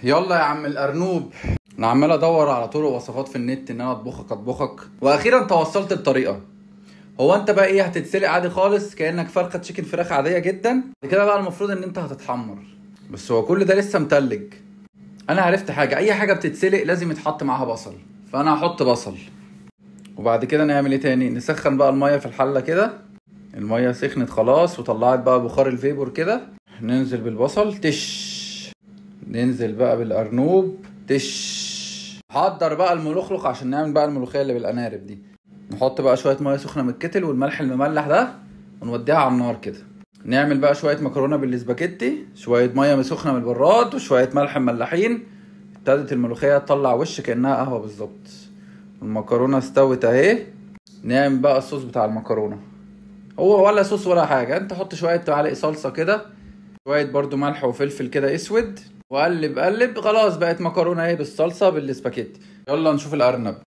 يلا يا عم الارنوب انا عمال ادور على طرق وصفات في النت ان انا اطبخك اطبخك واخيرا توصلت لطريقه هو انت بقى ايه هتتسلق عادي خالص كانك فرخه تشيكن فراخ عاديه جدا بعد كده بقى المفروض ان انت هتتحمر بس هو كل ده لسه متلج انا عرفت حاجه اي حاجه بتتسلق لازم يتحط معاها بصل فانا هحط بصل وبعد كده نعمل ايه تاني نسخن بقى الميه في الحله كده الميه سخنت خلاص وطلعت بقى بخار الفيبور كده ننزل بالبصل تش ننزل بقى بالارنوب تش حضر بقى الملوخلق عشان نعمل بقى الملوخيه اللي بالانارب دي نحط بقى شويه ميه سخنه من الكتل والملح المملح ده ونوديها على النار كده نعمل بقى شويه مكرونه بالاسباجيتي شويه ميه سخنه من البراد وشويه ملح مملحين ابتدت الملوخيه تطلع وش كانها قهوه بالظبط المكرونه استوت اهي نعمل بقى الصوص بتاع المكرونه هو ولا صوص ولا حاجه انت حط شويه معلقه صلصه كده شويه برضو ملح وفلفل كده اسود وقلب قلب خلاص بقت مكرونه اهي بالصلصه بالاسباجيتي يلا نشوف الارنب